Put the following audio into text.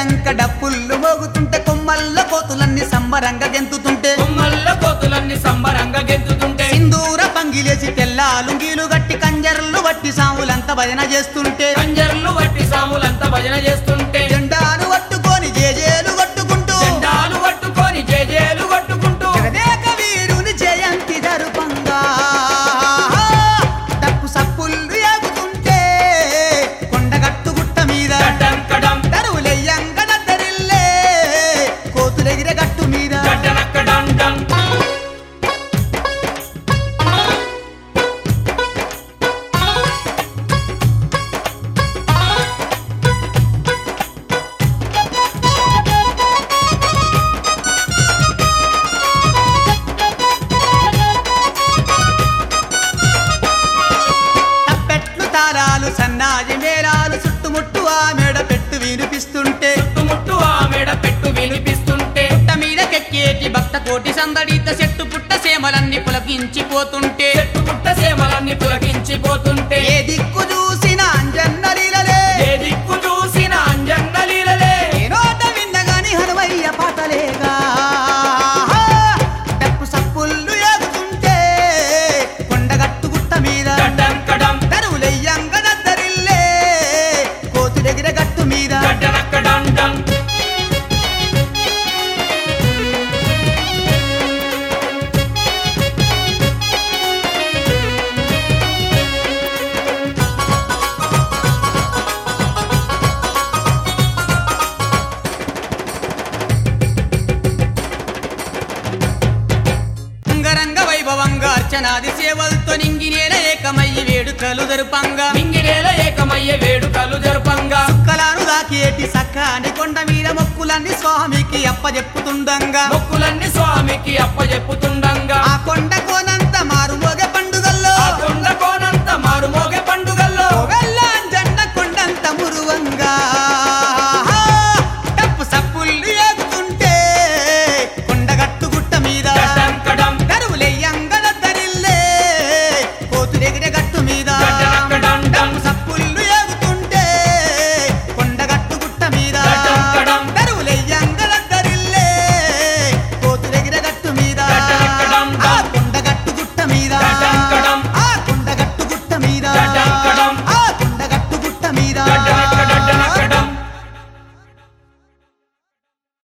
డడ్డంక డప్పుళ్ళు మోగుతుంటే కొమ్మల్ల కోతులన్నీ సంబరంగా గెంతుతుంటే కొమ్మల్ల కోతులన్నీ సంబరంగా గెంతుతుంటే సింధూర పంగిలేసి తెల్ల లుంగీలు గట్టి కంజర్లు వట్టి సాములంతా భజన చేస్తుంటే కంజర్లు వట్టి సాములంతా భజన చేస్తుంటే జెండాను పట్టుకొని జేజేలు కొట్టుకుంటూ జెండాలు పట్టుకొని జేజేలు కొట్టుకుంటూ జగదేక వీరుని జయంతి జరుపంగా డప్పు సప్పుళ్ళు ఎగుతుంటే కొండగట్టు గుట్ట మీద గడ్డంకడం దరువులెయ్యంగ దద్దరిల్లే కోతులెగిరే గట్టు మీద గడ్డనక్కడండం తప్పెట్లు తారాలు సన్నాజి మేళాలు చుట్టుముట్టు ఆ మేడ పెట్టు వినిపిస్తుంటే చుట్టుముట్టు ఆ మెడ పెట్టు వినిపిస్తుంటే పుట్ట మీద కెక్కేటి భక్త కోటి సందడిత చెట్టు పుట్ట సేమలన్నీ పులకించిపోతుంటే చెట్టు పుట్ట సేమలన్నీ పులకించిపోతుంటే ఏ దిక్కు చూసిన అంజన్నలీలలే ఏ దిక్కు చూసిన అంజన్న లీలలే ఏ నోట విన్నగాని హనుమయ్య పాటలేగా డప్పు సప్పుళ్ళు ఎగుతుంటే కొండగట్టు గుట్ట మీద గడ్డంకడం దరువులెయ్యంగ దద్దరిల్లే కోతులెగిరే గట్టు మీద గడ్డనక్కడండం అంగరంగ వైభవంగా అర్చనాది సేవలతో నింగినేల ఏకమయ్యి వేడుకలు జరుపంగా మింగినేల ఏకమయ్యే వేడుకలు జరుపంగా కలాను దాకేటి సక్కాని కొండ మీద మొక్కులన్నీ స్వామికి అప్పజెప్పుతుండంగా మొక్కులన్నీ స్వామికి అప్పజెప్పుతుండంగా ఆ కొండ కోన